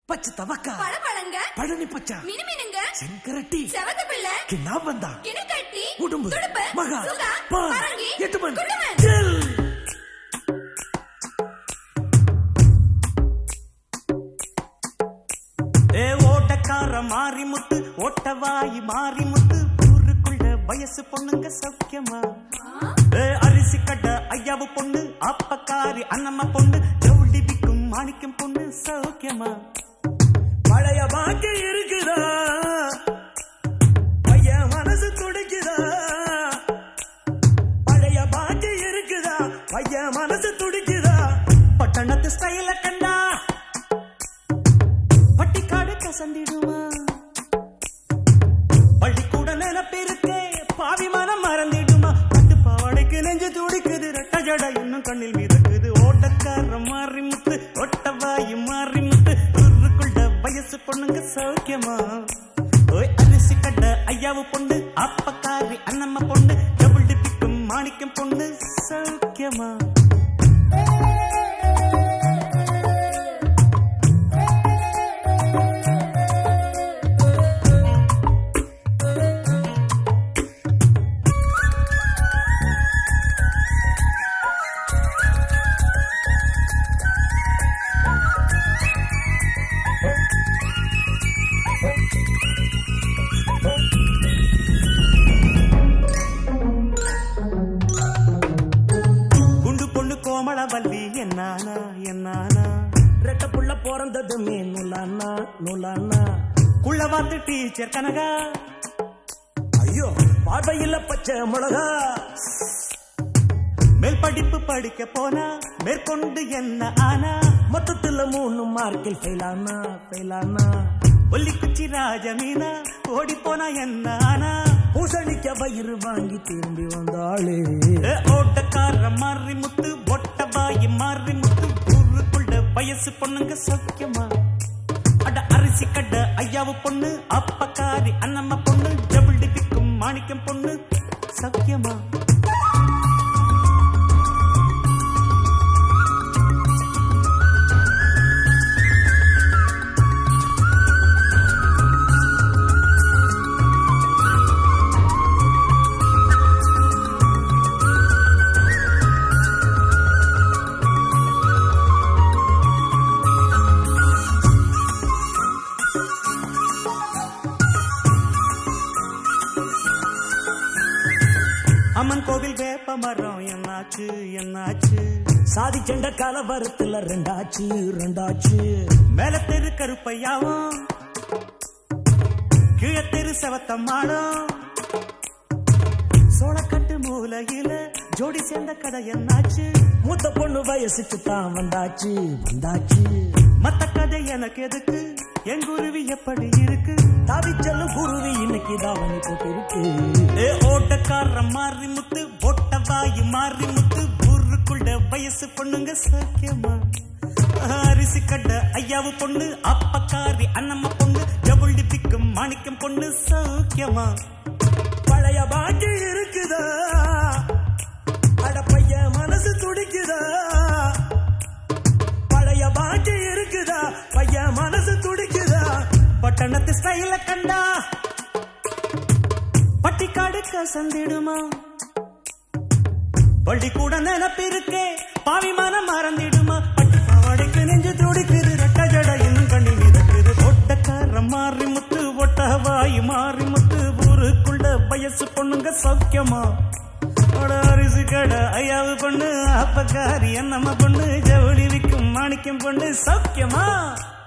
பச்சை தவக்கா பழபழங்க பழனி பச்சா மினுமினுங்க செங்கரட்டி செவந்த பிள்ளை கிண்ணாம்பந்தா கிணக்கட்டி உடும்பு துடுப்பு மகா சுகா பா பரங்கி எட்டுமன் குண்டுமன் ஜெல் ஏ ஓட்டக்கார மாரிமுத்து ஓட்டவாயி மாரிமுத்து ஊருக்குள்ள வயசு பொண்ணுங்க சௌக்கியமா ஏ அரிசி கட்ட ஐயாவு பொண்ணு அப்பக்காரி அண்ணம்மா பொண்ணு ஜவுளி விக்கும் மாணிக்கம் பொண்ணு சௌக்கியமா பழைய பாக்கி இருக்குதா பையன் மனசு துடிக்குதா பழைய பாக்கி இருக்குதா பையன் மனசு துடிக்குதா பட்டணத்து ஸ்டைல கண்டா பட்டிக்காடு கசந்திடுமா பள்ளிக்கூட நினைப்பிருக்கே பாவி மனம் மறந்திடுமா பட்டு பாவாடைக்கு நெஞ்சு துடிக்குது ரெட்ட ஜட இன்னும் கண்ணில் மிதக்குது ஓட்டக்கார மாறி முத்து ஒட்டவாயி மாறி முத்து ஊருக்குள்ள வயசு பொண்ணுங்க சௌக்கியமா ஓய் அரிசி கட்ட ஐயாவு பொண்ணு அப்பக்காரி அண்ணம்மா பொண்ணு டபுள் டிப்பிக்கும் மாணிக்கம் பொண்ணு சௌக்கியமா குண்டு பொண்ணு கோமளவல்லி என்னானா என்னானா ரெட்ட புள்ள பிறந்ததுமே நுலானா நுலானா குள்ளவாத்து டீச்சர் கனகா ஐயோ பார்வையில பச்சை மிளகா மேல் படிப்பு படிக்க போனா மேற்கொண்டு என்ன ஆனா மொத்தத்துல மூணு மார்க்கில் ஃபெயிலானா ஃபெயிலானா ஒல்லிக்குச்சி ராஜமீனா ஓடி போனா என்ன ஆனா பூசணிக்க வயிறு வாங்கி திரும்பி வந்தாளே ஏ, ஓட்டக்கார மாறி முத்து ஒட்ட பாயி மாறி முத்து ஊருக்குள்ள வயசு பொண்ணுங்க சௌக்கியமா அட அரிசி கட்ட ஐயாவு பொண்ணு அப்பக்காரி அண்ணம்மா பொண்ணு டபுள் டிபிக்கும் மாணிக்கம் பொண்ணு சௌக்கியமா அம்மன் கோவில் வேப்ப மரம் என்னாச்சு என்னாச்சு சாதி செண்ட கலவரத்துல ரெண்டாச்சு ரெண்டாச்சு மேல தெரு கருப்பையாவும் கீழ தெரு செவத்தம்மாளும் சோளக்கட்டு மூலையில ஜோடி சேர்ந்த கதை என்னாச்சு மூத்த பொண்ணு வயசுக்கு தான் வந்தாச்சு வந்தாச்சு மத்த கதை எனக்கு எதுக்கு என் குருவி எப்படி இருக்கு தாவி செல்லும் குருவி இன்னைக்கு தாவணி போட்டு இருக்கு ஏ ஓட்டக்கார மாறி முத்து ஒட்ட வாயி மாறி முத்து ஊருக்குள்ள வயசு பொண்ணுங்க சக்கியமா அரிசி கட்ட ஐயாவு பொண்ணு அப்பக்காரி அண்ணம்மா பொண்ணு ஜவுளி பிக்கும் மாணிக்கம் பொண்ணு சௌக்கியமா பழைய பாக்கி இருக்குதா அட பையன் மனசு துடிக்குதா பழைய பாக்கி இருக்குதா பையன் மனசு துடிக்குதா பட்டணத்து ஸ்டைல கண்டா பட்டிக்காடு கசந்திடுமா பள்ளி கூட நினப்பிருக்கே பாவி மனம் மறந்திடுமா பட்டு பாவாடைக்கு நெஞ்சு துடிக்குது ரெட்ட ஜட இன்னும் கண்ணில் மிதக்குது ஒட்டக்கார மாறி முத்து ஒட்ட வாய் மாறி முத்து ஊருக்குள்ள வயசு பொண்ணுங்க சௌக்கியமா அட அரிசி கடை ஐயாவு பொண்ணு அப்பக்காரி என்னம்மா பொண்ணு ஜவுளி விக்கும் மாணிக்கம் பொண்ணு சௌக்கியமா